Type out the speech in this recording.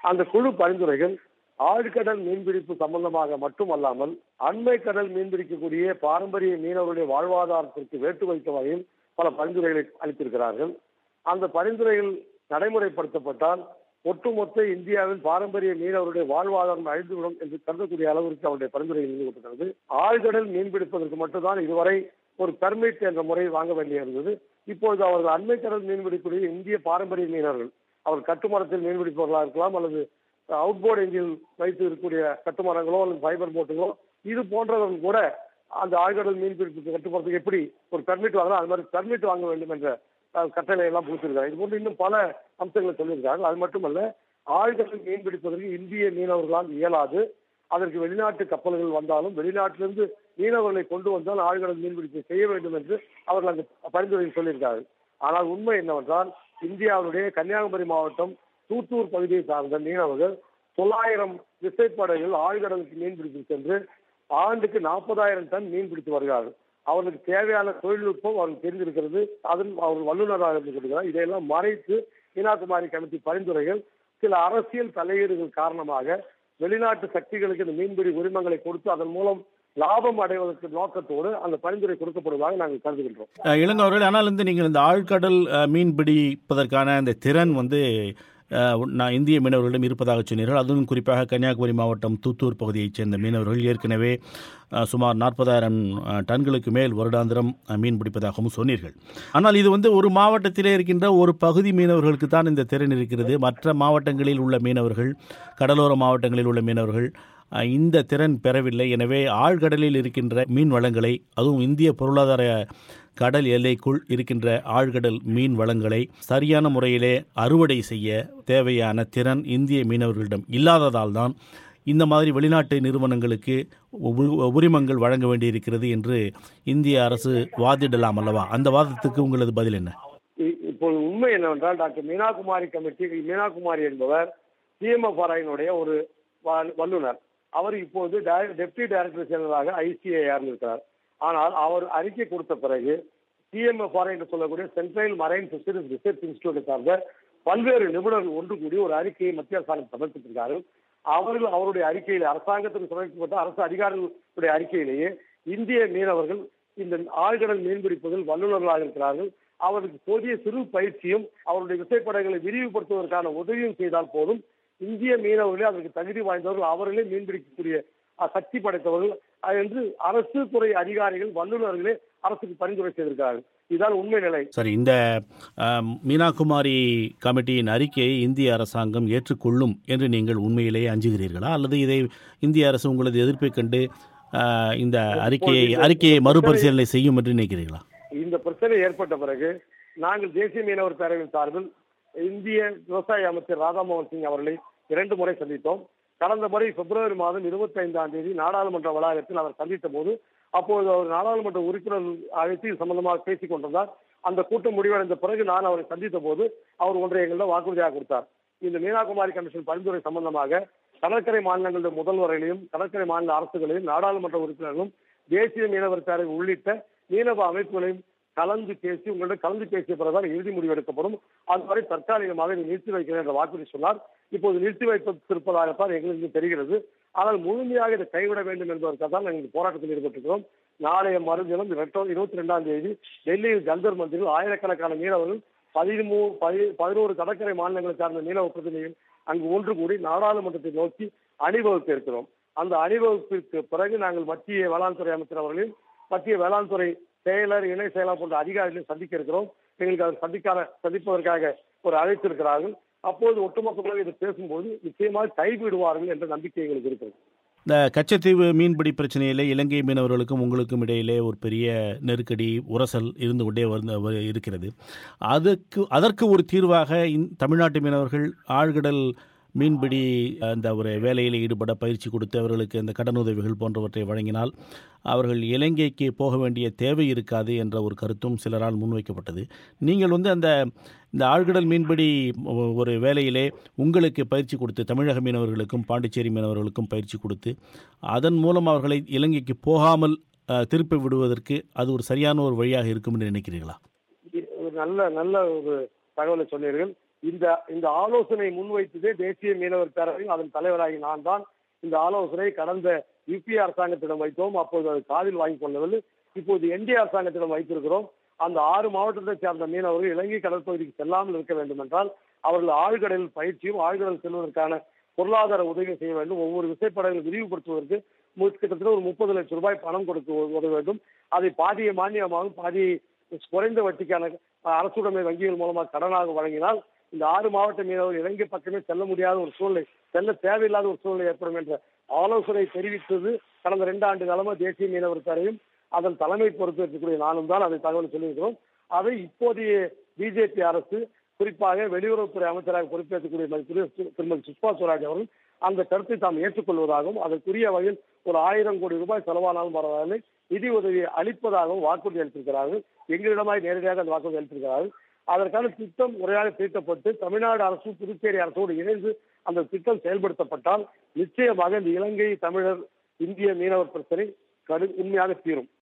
அந்த குழு பரிந்துரைகள் ஆழ்கடல் மீன்பிடிப்பு சம்பந்தமாக மட்டுமல்லாமல் அண்மை கடல் மீன்பிடிக்கக்கூடிய பாரம்பரிய மீனவர்களுடைய வாழ்வாதாரத்திற்கு வேட்டு வைத்த வகையில் பல பரிந்துரைகளை அளித்திருக்கிறார்கள் அந்த பரிந்துரைகள் நடைமுறைப்படுத்தப்பட்டால் ஒட்டுமொத்த இந்தியாவில் பாரம்பரிய மீனவருடைய வாழ்வாதாரம் அழிந்துவிடும் என்று கருதக்கூடிய அளவிற்கு அவருடைய பரிந்துரைகள் எழுதப்பட்டிருக்கிறது ஆழ்கடல் மீன்பிடிப்பதற்கு மட்டும்தான் இதுவரை ஒரு பெர்மிட் என்ற முறை வாங்க வேண்டியிருந்தது இப்பொழுது அவர்கள் அண்மை கடல் மீன்பிடிக்கூடிய இந்திய பாரம்பரிய மீனவர்கள் அவர் கட்டுமரத்தில் மீன்பிடிப்பவர்களாக இருக்கலாம் அல்லது அவுட்போர்ட் எஞ்சில் வைத்து இருக்கக்கூடிய கட்டுமரங்களோ அல்லது ஃபைபர் போட்டுகளோ இது போன்றவர்கள் கூட அந்த ஆழ்கடல் மீன்பிடிப்பு கட்டுப்படுறதுக்கு எப்படி ஒரு பெர்மிட் வாங்கலாம் அது மாதிரி பெர்மிட் வாங்க வேண்டும் என்ற அஹ், கட்டளை எல்லாம் கொடுத்திருக்காங்க இது போன்று இன்னும் பல அம்சங்களை சொல்லியிருக்காங்க அது மட்டுமல்ல ஆழ்கடல் மீன் பிடிப்பதற்கு இந்திய மீனவர்களால் இயலாது அதற்கு வெளிநாட்டு கப்பல்கள் வந்தாலும் வெளிநாட்டிலிருந்து மீனவர்களை கொண்டு வந்தால் ஆழ்கடல் மீன்பிடிப்பை செய்ய வேண்டும் என்று அவர்கள் அந்த பரிந்துரையில் சொல்லியிருக்கார்கள் ஆனால் உண்மை என்னவென்றால் இந்தியாவுடைய கன்னியாகுமரி மாவட்டம் தூத்தூர் பகுதியை சார்ந்த மீனவர்கள் தொள்ளாயிரம் விசைப்படகுகள் ஆழ்கடலுக்கு மீன்பிடித்து சென்று ஆண்டுக்கு நாற்பதாயிரம் டன் மீன் பிடித்து வருகிறார்கள் அவர்களுக்கு தேவையான தொழில்நுட்பம் அவர்களுக்கு தெரிந்திருக்கிறது அதில் அவர்கள் வல்லுநராக இருந்து கொள்கிறார் இதையெல்லாம் மறைத்து மீனாகுமாரி கமிட்டி பரிந்துரைகள் சில அரசியல் தலையீடுகள் காரணமாக வெளிநாட்டு சக்திகளுக்கு இந்த மீன்பிடி உரிமங்களை கொடுத்து அதன் மூலம் லாபம் அடைவதற்கு நோக்கத்தோடு அந்த பரிந்துரை கொடுக்கப்படுவதாக நாங்கள் கருதுகின்றோம் அஹ், இளங்கோ அவர்கள் ஆனால் வந்து நீங்கள் இந்த ஆழ்கடல் அஹ், மீன் பிடிப்பதற்கான அந்த திறன் வந்து அஹ், நான் இந்திய மீனவர்களிடம் இருப்பதாக சொன்னீர்கள் அதுவும் குறிப்பாக கன்னியாகுமரி மாவட்டம் தூத்தூர் பகுதியைச் சேர்ந்த மீனவர்கள் ஏற்கனவே அஹ், சுமார் நாற்பதாயிரம் டன்களுக்கு மேல் வருடாந்திரம் அஹ், மீன் பிடிப்பதாகவும் சொன்னீர்கள் ஆனால் இது வந்து ஒரு மாவட்டத்திலே இருக்கின்ற ஒரு பகுதி மீனவர்களுக்கு தான் இந்த திறன் இருக்கிறது மற்ற மாவட்டங்களில் உள்ள மீனவர்கள் கடலோர மாவட்டங்களில் உள்ள மீனவர்கள் அஹ், இந்த திறன் பெறவில்லை எனவே ஆழ்கடலில் இருக்கின்ற மீன் வளங்களை அதுவும் இந்திய பொருளாதார கடல் எல்லைக்குள் இருக்கின்ற ஆழ்கடல் மீன் வளங்களை சரியான முறையிலே அறுவடை செய்ய தேவையான திறன் இந்திய மீனவர்களிடம் இல்லாததால் தான் இந்த மாதிரி வெளிநாட்டு நிறுவனங்களுக்கு உ- உரிமங்கள் வழங்க வேண்டியிருக்கிறது என்று இந்திய அரசு வாதிடலாம் அல்லவா அந்த வாதத்துக்கு உங்களது பதில் என்ன இ- இப்போது உண்மை என்னவென்றால் டாக்டர் மீனாகுமாரி கமிட்டி மீனாகுமாரி என்பவர் சிஎம்எஃப்ஆர்ஐனுடைய ஒரு வ- வல்லுனர் அவர் இப்போது டை- டெப்டி டைரக்டர் ஜெனரலாக ஐசிஐஆர் இருக்கிறார் ஆனால் அவர் அறிக்கை கொடுத்த பிறகு சிஎம்எஃப்ஆர் என்று சொல்லக்கூடிய சென்ட்ரல் மரைன் ஃபிஷரிஸ் ரிசர்ச் இன்ஸ்டியூட்டை சார்ந்த பல்வேறு நிபுணர்கள் ஒன்று கூடி ஒரு அறிக்கையை மத்திய அரசாங்கம் சமர்ப்பித்திருக்கார்கள் அவர்கள் அவருடைய அறிக்கையில் அரசாங்கத்துக்கு சமர்ப்பிக்கப்பட்ட அரசு அதிகாரிகளுடைய அறிக்கையிலேயே இந்திய மீனவர்கள் இந்த ஆழ்கடல் மீன்பிடிப்பதில் வல்லுநர்களாக இருக்கிறார்கள் அவர்களுக்கு போதிய சிறு பயிற்சியும் அவருடைய விசைப்படங்களை விரிவுபடுத்துவதற்கான உதவியும் செய்தால் போதும் இந்திய மீனவர்களே அதற்கு தகுதி வாய்ந்தவர்கள் அவர்களே மீன்பிடிக்கக்கூடிய அஹ், சக்தி படைத்தவர்கள் அஹ், என்று அரசு துறை அதிகாரிகள் வல்லுநர்களே அரசுக்கு பரிந்துரை செய்திருக்கிறார்கள் இதுதான் உண்மை நிலை சரி இந்த ஆம், மீனாகுமாரி கமிட்டியின் அறிக்கையை இந்திய அரசாங்கம் ஏற்றுக்கொள்ளும் என்று நீங்கள் உண்மையிலேயே அஞ்சுகிறீர்களா அல்லது இதை இந்திய அரசு உங்களது எதிர்ப்பை கண்டு ஆ, இந்த அறிக்கையை அறிக்கையை மறுபரிசீலனை செய்யும் என்று நினைக்கிறீர்களா இந்த பிரச்சனை ஏற்பட்ட பிறகு நாங்கள் தேசிய மீனவர் பேரவையின் சார்பில் இந்திய விவசாய அமைச்சர் ராதாமோகன் சிங் அவர்களை இரண்டு முறை சந்தித்தோம் கடந்த முறை பிப்ரவரி மாதம் இருபத்தி ஐந்தாம் தேதி நாடாளுமன்ற வளாகத்தில் அவர் சந்தித்த போது அப்போது அவர் நாடாளுமன்ற உறுப்பினர் அழைத்து இது சம்பந்தமாக பேசிக் கொண்டிருந்தார் அந்த கூட்டம் முடிவடைந்த பிறகு நான் அவரை சந்தித்த போது அவர் ஒன்றை எங்களிடம் வாக்குறுதியாக கொடுத்தார் இந்த மீனாகுமாரி கமிஷன் பரிந்துரை சம்பந்தமாக கடற்கரை மாநிலங்களுடைய முதல்வர்களையும் கடற்கரை மாநில அரசுகளையும் நாடாளுமன்ற உறுப்பினர்களும் தேசிய மீனவர் பேரவை உள்ளிட்ட மீனவ அமைப்புகளையும் கலந்து பேசி உங்களிடம் கலந்து பேசிய பிறகுதான் இறுதி முடிவு எடுக்கப்படும் அதுவரை தற்காலிகமாக இதை நிறுத்தி வைக்கிறேன் என்ற வாக்குறுதி சொன்னார் இப்போது நிறுத்தி வைத்திருப்பதாகத்தான் எங்களுக்கு தெரிகிறது ஆனால் முழுமையாக இதை கைவிட வேண்டும் என்பதற்காக தான் நாங்கள் இந்த போராட்டத்தில் ஈடுபட்டிருக்கிறோம் நாளைய மறுதினம் இருபத்தி ரெண்டாம் தேதி டெல்லியில் ஜந்தர் மந்திரில் ஆயிரக்கணக்கான மீனவர்கள் பதிமூ பதி- பதினோரு கடற்கரை மாநிலங்களை சார்ந்த மீனவ பிரதிநிதிகள் அங்கு ஒன்று கூடி நாடாளுமன்றத்தை நோக்கி அணிவகுக்க இருக்கிறோம் அந்த அணிவகுப்பிற்கு பிறகு நாங்கள் மத்திய வேளாண் துறை அமைச்சர் அவர்களையும் மத்திய வேளாண் துறை செயலர் இணை செயலர் போன்ற அதிகாரிகளையும் சந்திக்க இருக்கிறோம் எங்களுக்கு அதை சந்திக்கான சந்திப்பதற்காக ஒரு அழைப்பு இருக்கிறார்கள் அப்போது ஒட்டுமொத்தமாக இதை பேசும்போது நிச்சயமாக கைவிடுவார்கள் என்ற நம்பிக்கை எங்களுக்கு இருக்கிறது இந்த கச்சத்தீவு மீன்பிடி பிரச்சனையிலே இலங்கை மீனவர்களுக்கும் உங்களுக்கும் இடையிலே ஒரு பெரிய நெருக்கடி உரசல் இருந்து கொண்டே வந்து வ- இருக்கிறது அதுக்கு அதற்கு ஒரு தீர்வாக இந் தமிழ்நாட்டு மீனவர்கள் ஆழ்கடல் மீன்பிடி அந்த ஒரு வேலையில் ஈடுபட பயிற்சி கொடுத்து அவர்களுக்கு அந்த கடனுதவிகள் போன்றவற்றை வழங்கினால் அவர்கள் இலங்கைக்கு போக வேண்டிய தேவை இருக்காது என்ற ஒரு கருத்தும் சிலரால் முன்வைக்கப்பட்டது நீங்கள் வந்து அந்த இந்த ஆழ்கடல் மீன்பிடி ஒ- ஒரு வேலையிலே உங்களுக்கு பயிற்சி கொடுத்து தமிழக மீனவர்களுக்கும் பாண்டிச்சேரி மீனவர்களுக்கும் பயிற்சி கொடுத்து அதன் மூலம் அவர்களை இலங்கைக்கு போகாமல் அஹ், திருப்பி விடுவதற்கு அது ஒரு சரியான ஒரு வழியாக இருக்கும் என்று நினைக்கிறீர்களா இது ஒரு நல்ல நல்ல ஒரு தகவலை சொன்னீர்கள் இந்த இந்த ஆலோசனை முன்வைத்ததே தேசிய மீனவர் பேரவையும் அதன் தலைவராகி நான் தான் இந்த ஆலோசனை கடந்த யுபி அரசாங்கத்திடம் வைத்தோம் அப்போது அது காதில் வாங்கிக் கொள்ளவில்லை இப்போது என்டிஏ அரசாங்கத்திடம் வைத்திருக்கிறோம் அந்த ஆறு மாவட்டத்தை சேர்ந்த மீனவர்கள் இலங்கை கடற்பகுதிக்கு செல்லாமல் இருக்க வேண்டும் என்றால் அவர்கள் ஆழ்கடலில் பயிற்சியும் ஆழ்கடல் செல்வதற்கான பொருளாதார உதவி செய்ய வேண்டும் ஒவ்வொரு விசைப்படங்களை விரிவுபடுத்துவதற்கு மு- கிட்டத்தட்ட ஒரு முப்பது லட்சம் ரூபாய் பணம் கொடுக்க உ- உதவ வேண்டும் அதை பாதிய மானியமாகவும் பாதியை குறைந்த வட்டிக்கான அஹ், அரசுடைமை வங்கிகள் மூலமாக கடனாக வழங்கினால் இந்த ஆறு மாவட்ட மீனவர்கள் இலங்கை பக்கமே செல்ல முடியாத ஒரு சூழ்நிலை செல்ல தேவையில்லாத ஒரு சூழ்நிலை ஏற்படும் என்ற ஆலோசனை தெரிவித்தது கடந்த ரெண்டு ஆண்டு காலமா தேசிய மீனவர் பேரையும் அதன் தலைமை பொறுப்பேற்கக்கூடிய நானும் தான் அதை தகவல் சொல்லியிருக்கிறோம் அதை இப்போதைய பிஜேபி அரசு குறிப்பாக வெளியுறவுத்துறை அமைச்சராக பொறுப்பேற்கக்கூடிய மதிப்புரிய சு- திருமதி சுஷ்மா சுவராஜ் அவர்கள் அந்த கருத்தை தாம் ஏற்றுக்கொள்வதாகவும் அதற்குரிய வகையில் ஒரு ஆயிரம் கோடி ரூபாய் செலவானாலும் பரவாயில்லை நிதி உதவியை அளிப்பதாகவும் வாக்குறுதி அளித்திருக்கிறார்கள் எங்களிடமாய் நேரடியாக அந்த வாக்குறுதி அளித்திருக்கிறார்கள் அதற்கான திட்டம் முறையாக தீட்டப்பட்டு தமிழ்நாடு அரசும் புதுச்சேரி அரசோடு இணைந்து அந்த திட்டம் செயல்படுத்தப்பட்டால் நிச்சயமாக இந்த இலங்கை தமிழர் இந்திய மீனவர் பிரச்சனை கடு உண்மையாக தீரும்